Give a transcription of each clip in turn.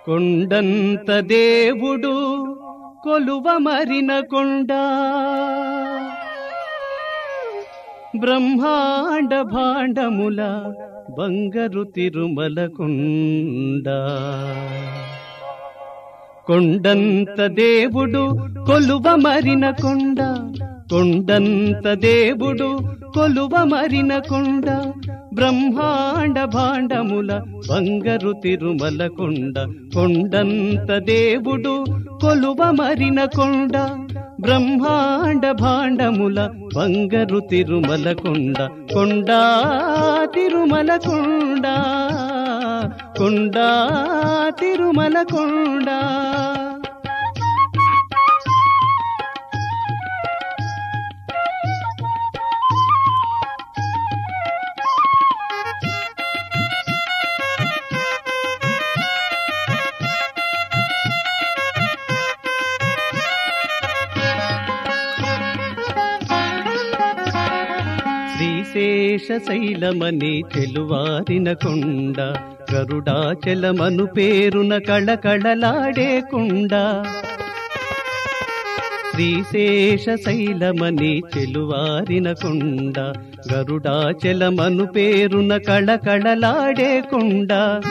కొండంత దేవుడు కొలువ మరిన కొండ బ్రహ్మాండ భాండముల బంగరు తిరుమల కొండ కొండంత దేవుడు కొలువ మరిన కొండ కొండంత దేవుడు కొలువ మరిన కొండ బ్రహ్మాండ భాండముల బంగరు తిరుమల కొండ కొండంత దేవుడు కొలువ మరిన కొండ బ్రహ్మాండ భాండముల బంగరు తిరుమల కొండ కొండా తిరుమల కొండ కొండా తిరుమల కొండ శ్రీశేష శైలమని చెలువారిన కొండ గరుడాచలమను పేరున కళకళలాడే కొండ శ్రీశేష శైలమని చెలువారిన కొండ గరుడాచలమను పేరున కళకళలాడే కొండ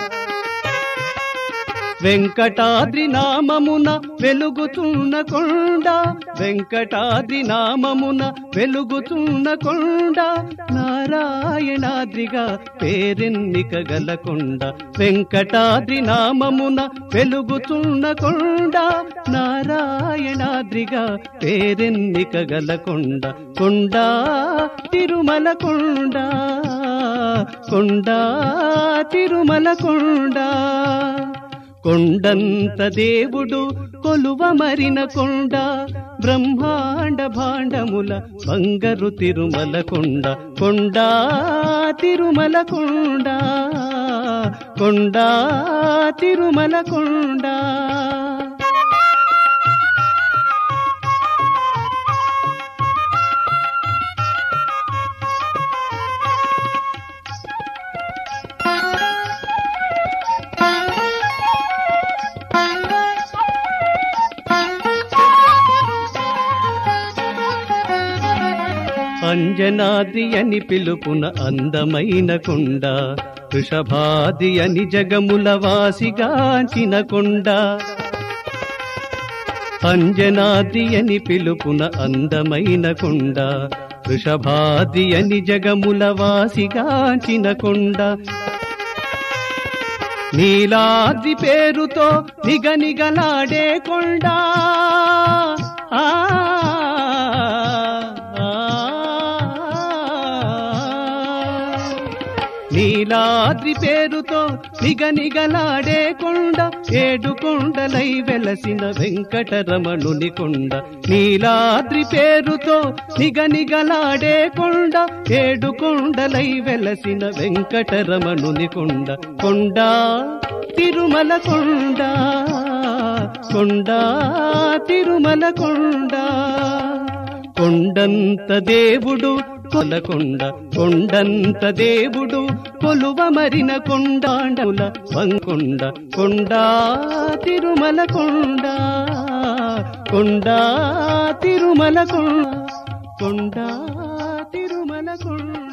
వెంకటాద్రి నామమున వెలుగుతున్న కొండ వెంకటాద్రి నామమున వెలుగుతున్న కొండ నారాయణాద్రిగా పేరెన్నిక గల కొండ వెంకటాద్రి నామమున వెలుగుతున్న కొండ నారాయణాద్రిగా పేరెన్నిక గల కొండ కొండ తిరుమల కొండ కొండ తిరుమల కొండ కొండంత దేవుడు కొలువ మరిన కొండ బ్రహ్మాండ భాండముల బంగరు తిరుమల కొండ కొండ తిరుమల కొండ కొండ తిరుమల కొండ అంజనాద్రి అని పిలుపున అందమైన కొండ వృషభాది అని జగముల వాసిగాంచిన కొండ అంజనాద్రి అని పిలుపున అందమైన కొండ వృషభాది అని జగముల వాసిగాంచిన కొండ నీలాద్రి పేరుతో నిగనిగలాడే కొండ ఆ నీలాద్రి పేరుతో నిగనిగలాడే కొండ ఏడు కొండలై వెలసిన వెంకటరమణుని కొండ నీలాద్రి పేరుతో నిగనిగలాడే కొండ ఏడు కొండలై వెలసిన వెంకటరమణుని కొండ కొండ తిరుమల కొండ కొండ తిరుమల కొండ కొండంత దేవుడు కొలకొండ కొండంత దేవుడు కొలువ మరిన కొండాండముల వంకొండ కొండ తిరుమల కొండ కొండ తిరుమల కొండ కొండ తిరుమల కొండ